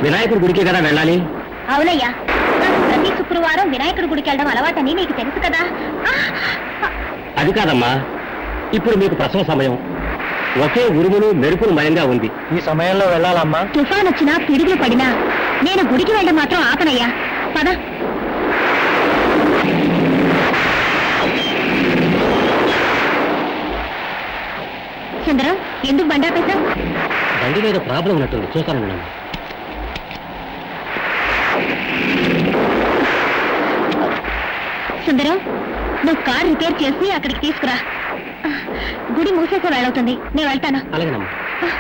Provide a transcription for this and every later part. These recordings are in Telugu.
వినాయకుడి గుడికి కదా వెళ్ళాలి అవునయ్యా నాకు ప్రతి శుక్రవారం వినాయకుడి గుడికి వెళ్ళడం అలవాటని నీకు తెలుసు కదా ఆ! అది కాదమ్మా ఇప్పుడు మీకు ప్రసవ సమయం ఒకే ఉరుములు మెరుపులు మయంగా ఉంది ఈ సమయంలో వెళ్ళాలమ్మా తుఫాన్ వచ్చినా పిడుగులు పడినా నేను గుడికి వెళ్ళడం మాత్రం ఆపనయ్యా పద సుందరం ఎందుకు బండాపేశావు బండి మీద ప్రాబ్లం ఉన్నట్టుంది చూస్తాను నేను సుందరం నువ్వు కార్ రిపేర్ చేసి అక్కడికి తీసుకురా గుడి మూసేసే వేళవుతుంది నేను వెళ్తాను అలాగేనమ్మా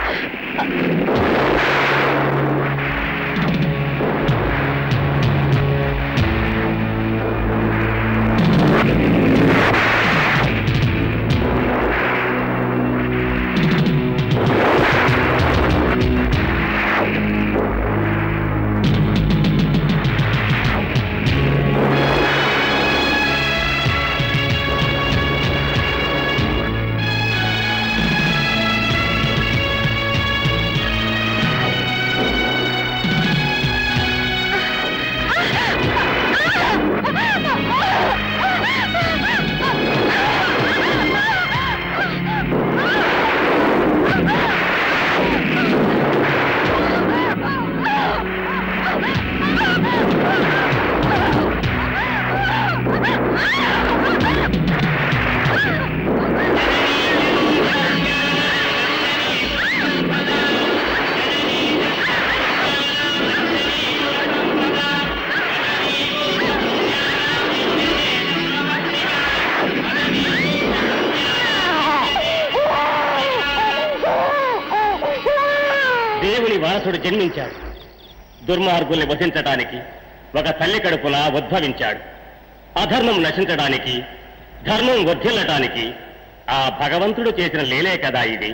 దేవుని వారసుడు జన్మించాడు దుర్మార్గుల్ని వధించటానికి ఒక తల్లి కడుపున ఉద్భవించాడు అధర్మం నశించడానికి ధర్మం వర్ధిల్లటానికి ఆ భగవంతుడు చేసిన లీలే కదా ఇది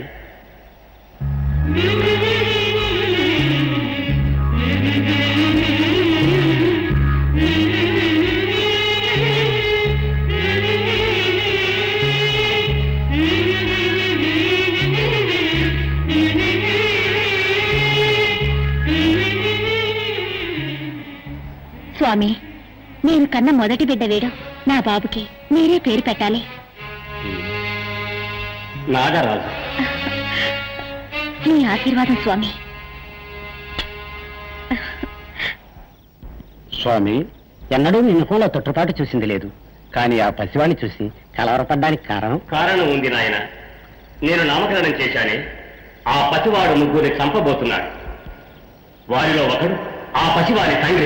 స్వామి నేను కన్న మొదటి బిడ్డ వీడు నా బాబుకి మీరే పేరు పెట్టాలి నాగరాజు మీ ఆశీర్వాదం స్వామి స్వామి ఎన్నడూ మీ ముఖంలో తొట్టుపాటు చూసింది లేదు కానీ ఆ పసివాణ్ణి చూసి కలవరపడ్డానికి కారణం కారణం ఉంది నాయన నేను నామకరణం చేశానే ఆ పసివాడు ముగ్గురిని చంపబోతున్నాడు వారిలో ఒకడు ఆ పసివారి తండ్రి